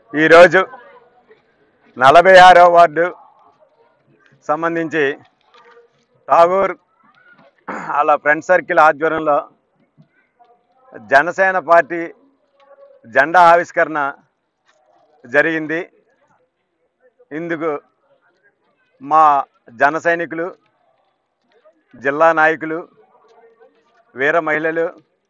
ఈరోజు నలభై ఆరో వార్డు సంబంధించి ఠాగూర్ వాళ్ళ ఫ్రెండ్ సర్కిల్ ఆధ్వర్యంలో జనసేన పార్టీ జెండా ఆవిష్కరణ జరిగింది ఇందుకు మా జన సైనికులు జిల్లా నాయకులు వీర మహిళలు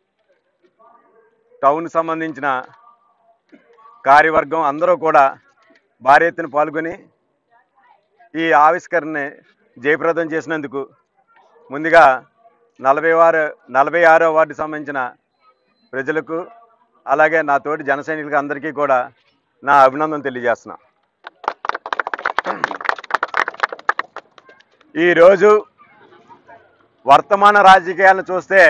టౌన్ సంబంధించిన కార్యవర్గం అందరూ కూడా భారీ ఎత్తున పాల్గొని ఈ ఆవిష్కరణని జయప్రదం చేసినందుకు ముందుగా నలభై వారు నలభై ఆరో వార్డు సంబంధించిన ప్రజలకు అలాగే నా తోటి జన సైనికులకు అందరికీ కూడా నా అభినందన తెలియజేస్తున్నా ఈరోజు వర్తమాన రాజకీయాలను చూస్తే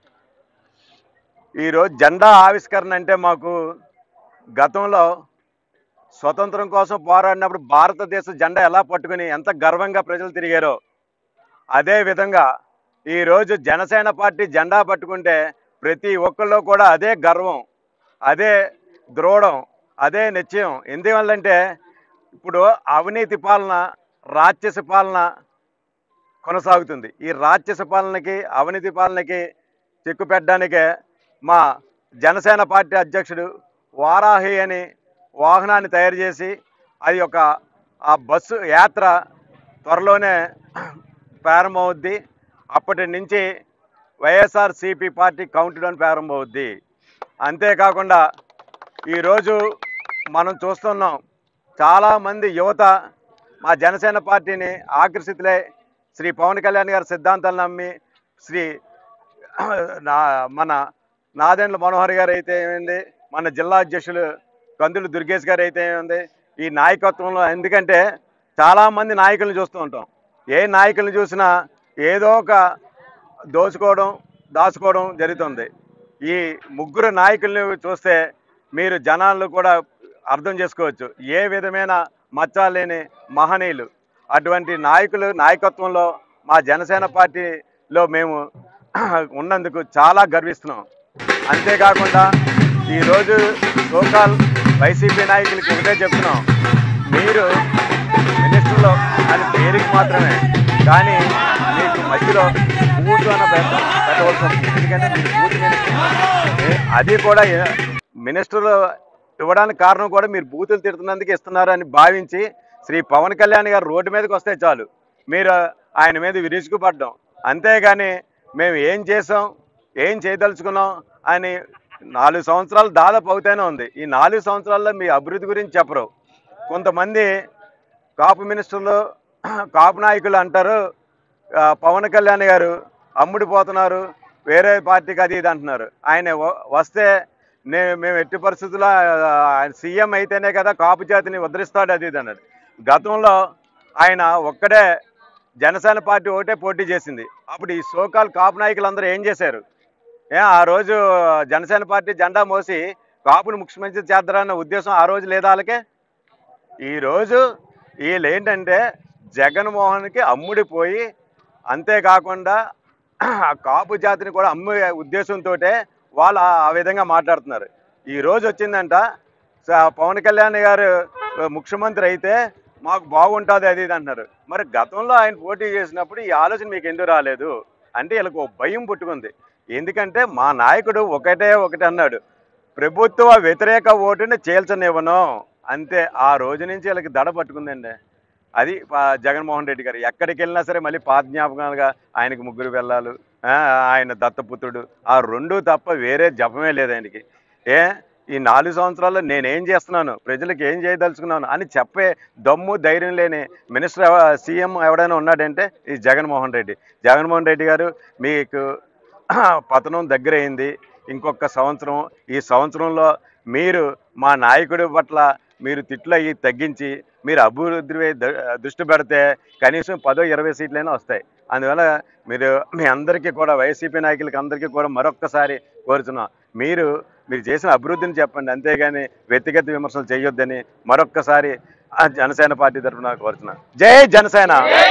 ఈరోజు జెండా ఆవిష్కరణ అంటే మాకు గతంలో స్వతంత్రం కోసం పోరాడినప్పుడు భారతదేశ జెండా ఎలా పట్టుకుని ఎంత గర్వంగా ప్రజలు తిరిగారో అదే విధంగా ఈరోజు జనసేన పార్టీ జెండా పట్టుకుంటే ప్రతి ఒక్కళ్ళు కూడా అదే గర్వం అదే ద్రోడం అదే నిశ్చయం ఎందువల్లంటే ఇప్పుడు అవినీతి పాలన రాక్షస పాలన కొనసాగుతుంది ఈ రాక్షస పాలనకి అవినీతి పాలనకి చెక్కు పెట్టడానికే మా జనసేన పార్టీ అధ్యక్షుడు వారాహి అని వాహనాన్ని తయారు చేసి అది ఒక ఆ బస్సు యాత్ర త్వరలోనే ప్రారంభమవుద్ది అప్పటి నుంచి YSR CP party countdown ప్రారంభమవుద్ది అంతేకాకుండా ఈరోజు మనం చూస్తున్నాం చాలామంది యువత మా జనసేన పార్టీని ఆకర్షితులై శ్రీ పవన్ కళ్యాణ్ గారి సిద్ధాంతాలు నమ్మి శ్రీ నా మన నాదెండ్ల మనోహర్ గారు అయితే ఏమైంది మన జిల్లా అధ్యక్షులు కందులు దుర్గేష్ గారు అయితే ఏమైంది ఈ నాయకత్వంలో ఎందుకంటే చాలామంది నాయకులను చూస్తూ ఉంటాం ఏ నాయకులను చూసినా ఏదో ఒక దోచుకోవడం దాచుకోవడం జరుగుతుంది ఈ ముగ్గురు నాయకుల్ని చూస్తే మీరు జనాలు కూడా అర్థం చేసుకోవచ్చు ఏ విధమైన మచ్చా లేని మహనీయులు అటువంటి నాయకులు నాయకత్వంలో మా జనసేన పార్టీలో మేము ఉన్నందుకు చాలా గర్విస్తున్నాం అంతేకాకుండా ఈరోజు లోకల్ వైసీపీ నాయకులకి ఒకటే చెప్తున్నాం మీరు మినిస్టర్లో అని పేరుకి మాత్రమే కానీ మీకు మధ్యలో బూత్ అన్న పెట్ట పెట్టవలసి వస్తుంది ఎందుకంటే మీరు బూత్ మినిస్టర్ ఏ- అది కూడా ఏ- మినిస్టర్లు ఇవ్వడానికి కారణం కూడా మీరు బూతులు తిడుతున్నందుకు ఇస్తున్నారు అని భావించి శ్రీ పవన్ కళ్యాణ్ గారు రోడ్డు మీదకి వస్తే చాలు మీరు ఆయన మీద విరుచుకుపడ్డం అంతేగాని మేము ఏం చేసాం ఏం చేయదలుచుకున్నాం అని నాలుగు సంవత్సరాలు దాదాపు అవుతూనే ఉంది ఈ నాలుగు సంవత్సరాల్లో మీ అభివృద్ధి గురించి చెప్పరు కొంతమంది కాపు మినిస్టర్లు కాపు నాయకులు అంటారు ఆ, పవన్ కళ్యాణ్ గారు అమ్ముడిపోతున్నారు వేరే పార్టీకి అది ఇది అంటున్నారు ఆయన వ- వస్తే నే మేము ఎట్టి పరిస్థితుల్లో ఆ, ఆయన సీఎం అయితేనే కదా కాపు జాతిని ఉద్ధరిస్తాడు అది ఇది అన్నాడు గతంలో ఆయన ఒక్కడే జనసేన పార్టీ ఒకటే పోటీ చేసింది అప్పుడు ఈ సోకాల్ కాపు నాయకులందరూ ఏం చేశారు ఏ ఆ రోజు జనసేన పార్టీ జెండా మోసి కాపుని ముఖ్యమంత్రి చేద్దారన్న ఉద్దేశం ఆ రోజు లేదా వాళ్ళకే ఈరోజు వీళ్ళు ఏంటంటే జగన్మోహన్కి అమ్ముడిపోయి అంతేకాకుండా ఆ కాపు జాతిని కూడా అమ్మే ఉద్దేశంతో వాళ్ళు ఆ- ఆ విధంగా మాట్లాడుతున్నారు ఈ రోజు వచ్చిందంట స- పవన్ కళ్యాణ్ గారు ముఖ్యమంత్రి అయితే మాకు బాగుంటుంది అది ఇది అంటున్నారు మరి గతంలో ఆయన పోటీ చేసినప్పుడు ఈ ఆలోచన మీకు ఎందుకు రాలేదు అంటే వీళ్ళకి ఒక భయం పుట్టుకుంది ఎందుకంటే మా నాయకుడు ఒకటే ఒకటి అన్నాడు ప్రభుత్వ వ్యతిరేక ఓటుని చేల్చనివ్వను అంతే ఆ రోజు నుంచి వీళ్ళకి దడ పట్టుకుందండి అది పా- జగన్మోహన్ రెడ్డి గారు ఎక్కడికి వెళ్ళినా సరే మళ్ళీ పాత జ్ఞాపకాలుగా ఆయనకి ముగ్గురు వెళ్ళాలు ఆ, ఆయన దత్తపుత్రుడు ఆ రెండు తప్ప వేరే జపమే లేదు ఆయనకి ఏ ఈ నాలుగు సంవత్సరాల్లో నేనేం చేస్తున్నాను ప్రజలకు ఏం చేయదలుచుకున్నాను అని చెప్పే దమ్ము ధైర్యం లేని మినిస్టర్ ఎవ- సీఎం ఎవడైనా ఉన్నాడంటే ఈ జగన్మోహన్ రెడ్డి జగన్మోహన్ రెడ్డి గారు మీకు పతనం దగ్గరైంది ఇంకొక సంవత్సరం ఈ సంవత్సరంలో మీరు మా నాయకుడి పట్ల మీరు తిట్లు అయ్యి తగ్గించి మీరు అభివృద్ధి మీద ద- దృష్టి పెడితే కనీసం పదో ఇరవై సీట్లైనా వస్తాయి అందువల్ల మీరు మీ అందరికీ కూడా వైసీపీ నాయకులకి అందరికీ కూడా మరొక్కసారి కోరుతున్నాం మీరు మీరు చేసిన అభివృద్ధిని చెప్పండి అంతేగాని వ్యక్తిగత విమర్శలు చేయొద్దని మరొక్కసారి ఆ జనసేన పార్టీ తరఫున కోరుతున్నాం జై జనసేన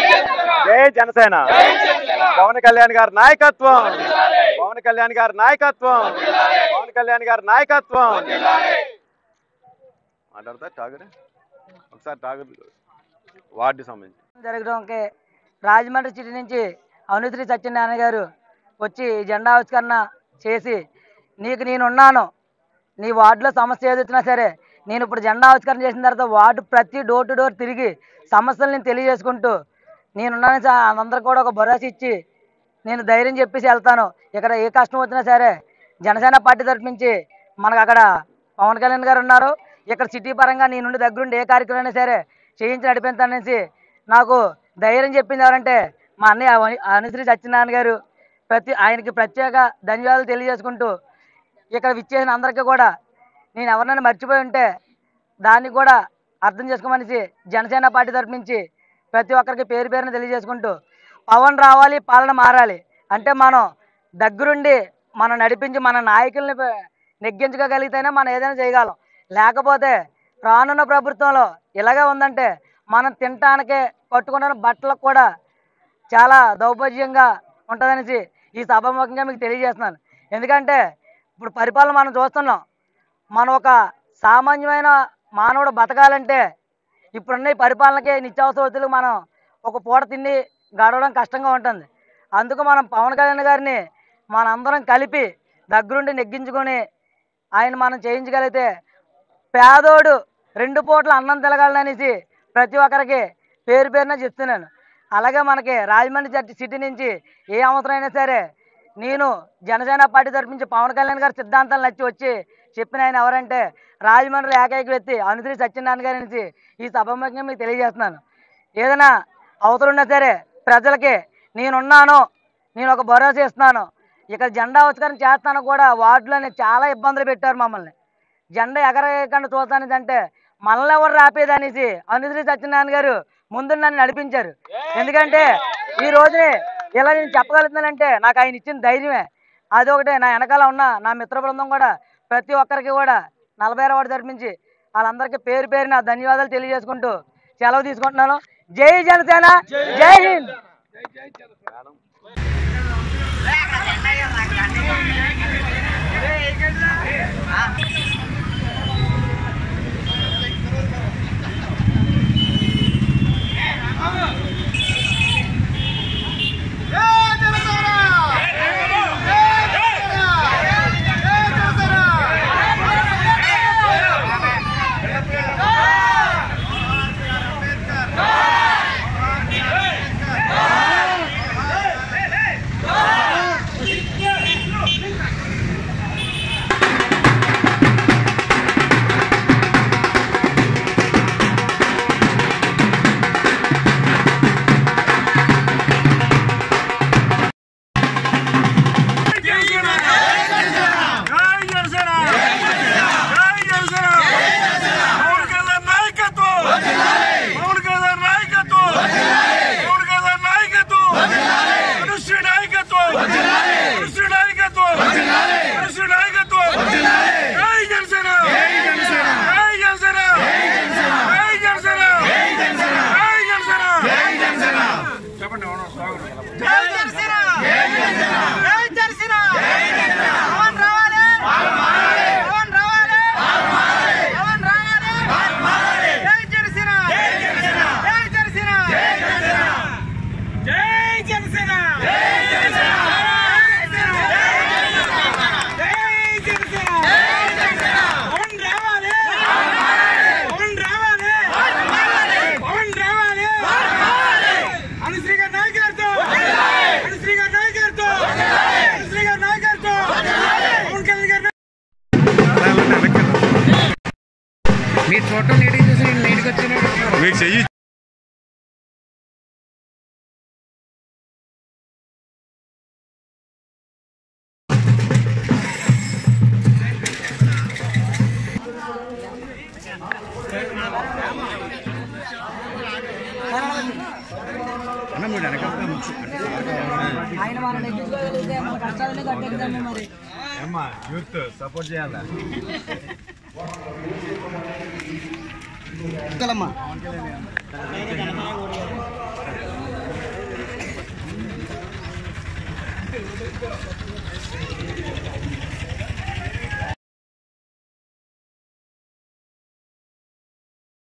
జై జనసేన పవన్ కళ్యాణ్ గారి నాయకత్వం పవన్ కళ్యాణ్ గారి నాయకత్వం పవన్ కళ్యాణ్ గారి నాయకత్వం మాట్లాడతా టాగర్ ఒకసారి టాగర్ వార్డు సంబంధించి జరగడానికి రాజమండ్రి సిటీ నుంచి అనుశ్రీ సత్యనారాయణ గారు వచ్చి ఈ జెండా ఆవిష్కరణ చేసి నీకు నేనున్నాను నీ వార్డులో సమస్య ఏది వచ్చినా సరే నేను ఇప్పుడు జెండా ఆవిష్కరణ చేసిన తర్వాత వార్డు ప్రతి డోర్ టు డోర్ తిరిగి సమస్యలు నేను తెలియజేసుకుంటూ నేనున్నాను సార్ అందరూ కూడా ఒక భరోసా ఇచ్చి నేను ధైర్యం చెప్పేసి వెళ్తాను ఇక్కడ ఏ కష్టం వచ్చినా సరే జనసేన పార్టీ తరఫు నుంచి మనకు అక్కడ పవన్ కళ్యాణ్ గారు ఉన్నారు ఇక్కడ సిటీ పరంగా నీ నుండి దగ్గరుండి ఏ కార్యక్రమం అయినా సరే చేయించి నడిపించాలనేసి నాకు ధైర్యం చెప్పింది ఎవరంటే మా అన్నయ్య అవ- అనుశ్రీ సత్యనారాయణ గారు ప్రతి ఆయనకి ప్రత్యేక ధన్యవాదాలు తెలియజేసుకుంటూ ఇక్కడ విచ్చేసిన అందరికీ కూడా నేను ఎవరినైనా మర్చిపోయి ఉంటే దాన్ని కూడా అర్థం చేసుకోమనేసి జనసేన పార్టీ తరపు నుంచి ప్రతి ఒక్కరికి పేరు పేరున తెలియజేసుకుంటూ పవన్ రావాలి పాలన మారాలి అంటే మనం దగ్గరుండి మనం నడిపించి మన నాయకుల్ని ప- నెగ్గించగలిగితేనే మనం ఏదైనా చేయగలం లేకపోతే రానున్న ప్రభుత్వంలో ఇలాగే ఉందంటే మనం తినటానికే కట్టుకున్న బట్టలకు కూడా చాలా దౌర్భాగ్యంగా ఉంటుందనేసి ఈ సభాముఖంగా మీకు తెలియజేస్తున్నాను ఎందుకంటే ఇప్పుడు పరిపాలన మనం చూస్తున్నాం మనం ఒక సామాన్యమైన మానవుడు బతకాలంటే ఇప్పుడున్న ఈ పరిపాలనకి నిత్యావసర వస్తువులు మనం ఒక పూట తిండి గడవడం కష్టంగా ఉంటుంది అందుకు మనం పవన్ కళ్యాణ్ గారిని మనందరం కలిపి దగ్గరుండి నెగ్గించుకొని ఆయన మనం చేయించగలిగితే పేదోడు రెండు పూట్ల అన్నం తినగలననేసి ప్రతి ఒక్కరికి పేరు పేరున చెప్తున్నాను అలాగే మనకి రాజమండ్రి చర్చి సిటీ నుంచి ఏ అవసరం అయినా సరే నేను జనసేన పార్టీ తరపు నుంచి పవన్ కళ్యాణ్ గారి సిద్ధాంతాలు నచ్చి వచ్చి చెప్పిన ఆయన ఎవరంటే రాజమండ్రి ఏకైక వ్యక్తి అనుశ్రీ సత్యనారాయణ గారి నుంచి ఈ సభాముఖంగా మీకు తెలియజేస్తున్నాను ఏదైనా అవసరం ఉన్నా సరే ప్రజలకి నేనున్నాను నేను ఒక భరోసా ఇస్తున్నాను ఇక్కడ జెండా ఆవిష్కరణ చేస్తాను కూడా వార్డులోనే చాలా ఇబ్బందులు పెట్టారు మమ్మల్ని జెండా ఎగరేయకుండా చూస్తానిది అంటే మనల్ని ఎవరు రాపేదనేసి అనుశ్రీ సత్యనారాయణ గారు ముందు నన్ను నడిపించారు ఎందుకంటే ఈ రోజుని ఇలా నేను చెప్పగలుగుతున్నానంటే నాకు ఆయన ఇచ్చిన ధైర్యమే అదొకటే నా వెనకాల ఉన్న నా మిత్ర బృందం కూడా ప్రతి ఒక్కరికి కూడా నలభై ఆరు వాడు తరపించి వాళ్ళందరికీ పేరు పేరు నా ధన్యవాదాలు తెలియజేసుకుంటూ సెలవు తీసుకుంటున్నాను జై జనసేన జై హింద్ చెప్పండి ఎవరో స్వాగతం జై జనసేన జై జనసేన పవన్ రావాలి పవన్ రావాలి పవన్ రావాలి జై జనసేన జై జనసేన జై జనసేన జై జనసేన పవన్ రావాలి పవన్ రావాలి పవన్ రావాలి అనుశ్రీ గారి నాయకత్వం అనుశ్రీ గారి నాయకత్వం అనుశ్రీ గారి నాయకత్వం పవన్ కళ్యాణ్ గారి మీరు చూడటం నీటికి చూసి నేను నీటికి వచ్చినట్టు మీకు చెయ్యి అన్న మీరు వెనకాల ముచ్చు ఆయన మనం నెగ్గించుకోగలిగితే మన కష్టాలన్నీ కట్టేద్దాము మరి అమ్మా యూత్ సపోర్ట్ చేయాలా